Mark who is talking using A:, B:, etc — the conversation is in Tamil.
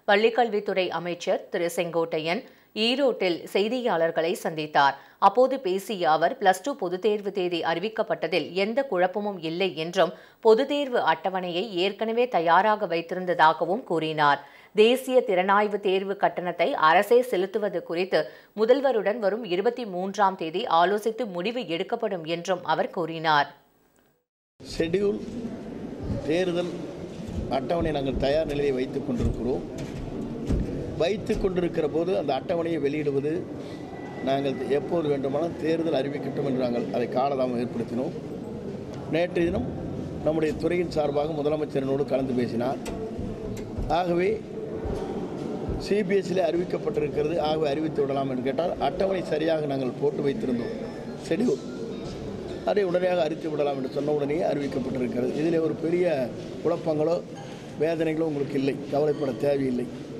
A: பள்ளிக்கல்வித்துறை அமைச்சர் திரு செங்கோட்டையன் ஈரோட்டில் செய்தியாளர்களை சந்தித்தார் அப்போது பேசிய அவர் பிளஸ் டூ பொதுத் தேர்வு தேதி அறிவிக்கப்பட்டதில் எந்த குழப்பமும் இல்லை என்றும் பொதுத் தேர்வு அட்டவணையை ஏற்கனவே தயாராக வைத்திருந்ததாகவும் கூறினார் தேசிய திறனாய்வு தேர்வு கட்டணத்தை அரசே செலுத்துவது குறித்து முதல்வருடன் வரும் இருபத்தி மூன்றாம் தேதி ஆலோசித்து முடிவு எடுக்கப்படும் என்றும் அவர் கூறினார்
B: ஷெட்யூல் தேர்தல் அட்டவணை நாங்கள் தயார் நிலையை வைத்துக் கொண்டிருக்கிறோம் வைத்து கொண்டிருக்கிற போது அந்த அட்டவணையை வெளியிடுவது நாங்கள் எப்போது வேண்டுமானாலும் தேர்தல் அறிவிக்கட்டும் என்று நாங்கள் அதை காலதாமம் ஏற்படுத்தினோம் நேற்று தினம் நம்முடைய துறையின் சார்பாக முதலமைச்சரினோடு கலந்து பேசினார் ஆகவே சிபிஎஸ்சியில் அறிவிக்கப்பட்டிருக்கிறது ஆகவே அறிவித்து விடலாம் என்று கேட்டால் அட்டவணை சரியாக நாங்கள் போட்டு வைத்திருந்தோம் ஷெட்யூல் அதை உடனடியாக அறிவித்து விடலாம் என்று சொன்ன உடனே அறிவிக்கப்பட்டிருக்கிறது இதில் ஒரு பெரிய குழப்பங்களோ வேதனைகளோ உங்களுக்கு இல்லை கவலைப்பட தேவையில்லை